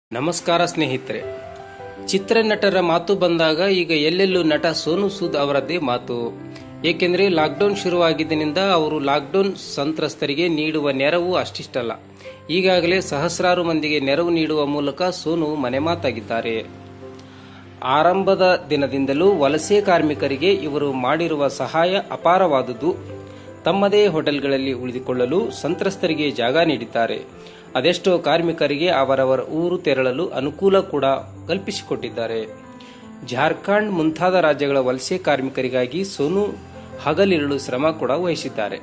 ನಮಸ್ಕಾರ ಸ್ನೇಹಿತರೆ ಚಿತ್ರನಟರ ಮಾತು ಬಂದಾಗ ಈಗ ಎಲ್ಲೆಲ್ಲೂ ನಟ ಸೋನು ಸೂದ್ ಅವರದ್ದೇ ಮಾತು ಏಕೆಂದರೆ ಲಾಕ್ಡೌನ್ ಶುರುವಾಗಿದ್ದರಿಂದ ಅವರು ಲಾಕ್ಡೌನ್ ಸಂತ್ರಸ್ತರಿಗೆ ನೀಡುವ ನೆರವು ಅಷ್ಟಿಷ್ಟಲ್ಲ ಈಗಾಗಲೇ ಸಹಸ್ರಾರು ಮಂದಿಗೆ ನೆರವು ನೀಡುವ ಮೂಲಕ ಸೋನು ಮನೆ ಮಾತಾಗಿದ್ದಾರೆ ಆರಂಭದ ದಿನದಿಂದಲೂ ವಲಸೆ ಕಾರ್ಮಿಕರಿಗೆ ಇವರು ಮಾಡಿರುವ ಸಹಾಯ ಅಪಾರವಾದುದು ತಮ್ಮದೇ ಹೋಟೆಲ್ಗಳಲ್ಲಿ ಉಳಿದುಕೊಳ್ಳಲು ಸಂತ್ರಸ್ತರಿಗೆ ಜಾಗ ನೀಡಿದ್ದಾರೆ ಅದೆಷ್ಟೋ ಕಾರ್ಮಿಕರಿಗೆ ಅವರವರ ಊರು ತೆರಳಲು ಅನುಕೂಲ ಕೂಡ ಕಲ್ಪಿಸಿಕೊಟ್ಟಿದ್ದಾರೆ ಜಾರ್ಖಂಡ್ ಮುಂತಾದ ರಾಜ್ಯಗಳ ವಲಸೆ ಕಾರ್ಮಿಕರಿಗಾಗಿ ಸೋನು ಹಗಲಿರುಳು ಶ್ರಮ ಕೂಡ ವಹಿಸಿದ್ದಾರೆ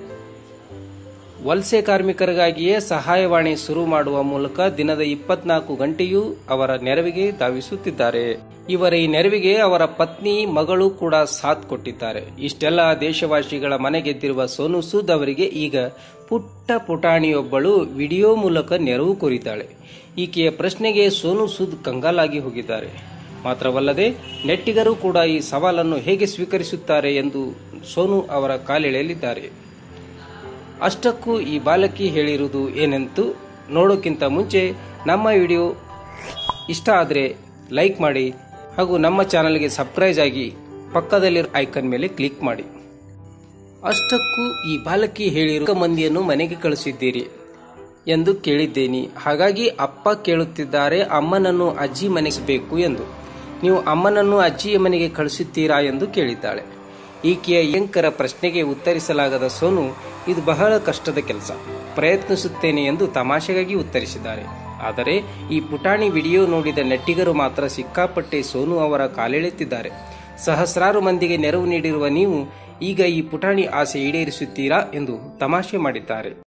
ವಲಸೆ ಕಾರ್ಮಿಕರಿಗಾಗಿಯೇ ಸಹಾಯವಾಣಿ ಶುರು ಮಾಡುವ ಮೂಲಕ ದಿನದ ಇಪ್ಪತ್ನಾಲ್ಕು ಗಂಟೆಯೂ ಅವರ ನೆರವಿಗೆ ಧಾವಿಸುತ್ತಿದ್ದಾರೆ ಇವರ ಈ ನೆರವಿಗೆ ಅವರ ಪತ್ನಿ ಮಗಳು ಕೂಡ ಸಾಥ್ ಕೊಟ್ಟಿದ್ದಾರೆ ಇಷ್ಟೆಲ್ಲ ದೇಶವಾಸಿಗಳ ಮನೆ ಗೆದ್ದಿರುವ ಸೋನು ಸೂದ್ ಅವರಿಗೆ ಈಗ ಪುಟ್ಟ ಪುಟಾಣಿಯೊಬ್ಬಳು ವಿಡಿಯೋ ಮೂಲಕ ನೆರವು ಕೋರಿದ್ದಾಳೆ ಈಕೆಯ ಪ್ರಶ್ನೆಗೆ ಸೋನು ಸೂದ್ ಕಂಗಾಲಾಗಿ ಹೋಗಿದ್ದಾರೆ ಮಾತ್ರವಲ್ಲದೆ ನೆಟ್ಟಿಗರು ಕೂಡ ಈ ಸವಾಲನ್ನು ಹೇಗೆ ಸ್ವೀಕರಿಸುತ್ತಾರೆ ಎಂದು ಸೋನು ಅವರ ಕಾಲೆಳೆಯಲಿದ್ದಾರೆ ಅಷ್ಟಕ್ಕೂ ಈ ಬಾಲಕಿ ಹೇಳಿರುವುದು ಏನೆಂತು ನೋಡೋಕ್ಕಿಂತ ಮುಂಚೆ ನಮ್ಮ ವಿಡಿಯೋ ಇಷ್ಟ ಆದರೆ ಲೈಕ್ ಮಾಡಿ ಹಾಗೂ ನಮ್ಮ ಚಾನಲ್ಗೆ ಸಬ್ಸ್ಕ್ರೈಬ್ ಆಗಿ ಪಕ್ಕದಲ್ಲಿರೋ ಐಕನ್ ಮೇಲೆ ಕ್ಲಿಕ್ ಮಾಡಿ ಅಷ್ಟಕ್ಕೂ ಈ ಬಾಲಕಿ ಹೇಳಿರುವ ಮಂದಿಯನ್ನು ಮನೆಗೆ ಕಳಿಸಿದ್ದೀರಿ ಎಂದು ಕೇಳಿದ್ದೇನೆ ಹಾಗಾಗಿ ಅಪ್ಪ ಕೇಳುತ್ತಿದ್ದಾರೆ ಅಮ್ಮನನ್ನು ಅಜ್ಜಿ ಮನೆಸಬೇಕು ಎಂದು ನೀವು ಅಮ್ಮನನ್ನು ಅಜ್ಜಿಯ ಮನೆಗೆ ಕಳಿಸುತ್ತೀರಾ ಎಂದು ಕೇಳಿದ್ದಾಳೆ ಈಕೆಯ ಯಂಕರ ಪ್ರಶ್ನೆಗೆ ಉತ್ತರಿಸಲಾಗದ ಸೋನು ಇದು ಬಹಳ ಕಷ್ಟದ ಕೆಲಸ ಪ್ರಯತ್ನಿಸುತ್ತೇನೆ ಎಂದು ತಮಾಷೆಗಾಗಿ ಉತ್ತರಿಸಿದ್ದಾರೆ ಆದರೆ ಈ ಪುಟಾಣಿ ವಿಡಿಯೋ ನೋಡಿದ ನೆಟ್ಟಿಗರು ಮಾತ್ರ ಸಿಕ್ಕಾಪಟ್ಟೆ ಸೋನು ಅವರ ಕಾಲೆಳೆತ್ತಿದ್ದಾರೆ ಸಹಸ್ರಾರು ಮಂದಿಗೆ ನೆರವು ನೀಡಿರುವ ನೀವು ಈಗ ಈ ಪುಟಾಣಿ ಆಸೆ ಈಡೇರಿಸುತ್ತೀರಾ ಎಂದು ತಮಾಷೆ ಮಾಡಿದ್ದಾರೆ